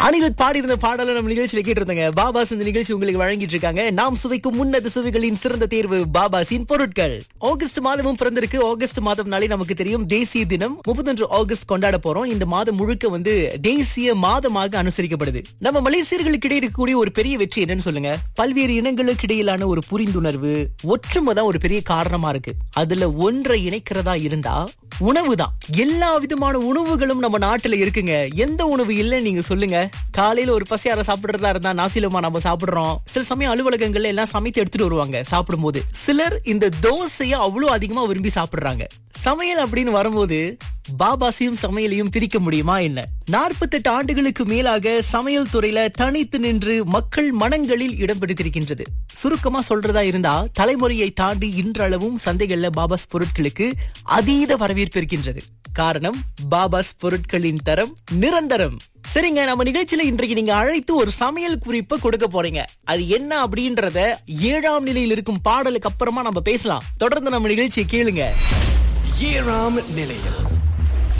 அனிருத் பாடி இருந்த பாடலை நம்ம நிகழ்ச்சியில கேட்டிருந்தோங்க பாபாஸ் இந்த நிகழ்ச்சி உங்களுக்கு வழங்கிட்டு இருக்காங்க நாம் சுவைக்கும் முன்னது சுவைகளின் சிறந்த தேர்வு பாபாஸின் பொருட்கள் ஆகஸ்ட் மாதமும் பிறந்திருக்கு ஆகஸ்ட் மாதம்னாலே நமக்கு தெரியும் தேசிய தினம் முப்பத்தொன்று ஆகஸ்ட் கொண்டாட போறோம் இந்த மாதம் முழுக்க வந்து தேசிய மாதமாக அனுசரிக்கப்படுது நம்ம மலேசியர்களுக்கு இடையே இருக்கக்கூடிய ஒரு பெரிய வெற்றி என்னன்னு சொல்லுங்க பல்வேறு இனங்களுக்கு இடையிலான ஒரு புரிந்துணர்வு ஒற்றுமை தான் ஒரு பெரிய காரணமா இருக்கு அதுல ஒன்றை இணைக்கிறதா இருந்தா உணவு தான் எல்லா விதமான உணவுகளும் நம்ம நாட்டுல இருக்குங்க எந்த உணவு இல்லைன்னு நீங்க சொல்லுங்க காலையில ஒரு பசியார சாப்பிடுறதா இருந்தா நாசிலமா நம்ம சாப்பிடுறோம் சில சமயம் அலுவலகங்கள்ல எல்லாம் சமைத்து எடுத்துட்டு வருவாங்க சாப்பிடும்போது சிலர் இந்த தோசையை அவ்வளவு அதிகமா விரும்பி சாப்பிடுறாங்க சமையல் அப்படின்னு வரும்போது பாபாசியும் சமையலையும் பிரிக்க முடியுமா என்ன நாற்பத்தெட்டு ஆண்டுகளுக்கு மேலாக சமையல் துறையில தனித்து நின்று மக்கள் மனங்களில் இடம் பிடித்திருக்கின்றது சுருக்கமா சொல்றதா இருந்தா தலைமுறையை தாண்டி இன்றளவும் சந்தைகள்ல பாபாஸ் பொருட்களுக்கு அதீத வரவேற்பு இருக்கின்றது காரணம் பாபாஸ் பொருட்களின் தரம் நிரந்தரம் சரிங்க நம்ம நிகழ்ச்சியில இன்றைக்கு நீங்க அழைத்து ஒரு சமையல் குறிப்பை கொடுக்க போறீங்க அது என்ன அப்படின்றத ஏழாம் நிலையில் இருக்கும் பாடலுக்கு அப்புறமா நம்ம பேசலாம் தொடர்ந்து நம்ம நிகழ்ச்சியை கேளுங்க ஏழாம் நிலையில்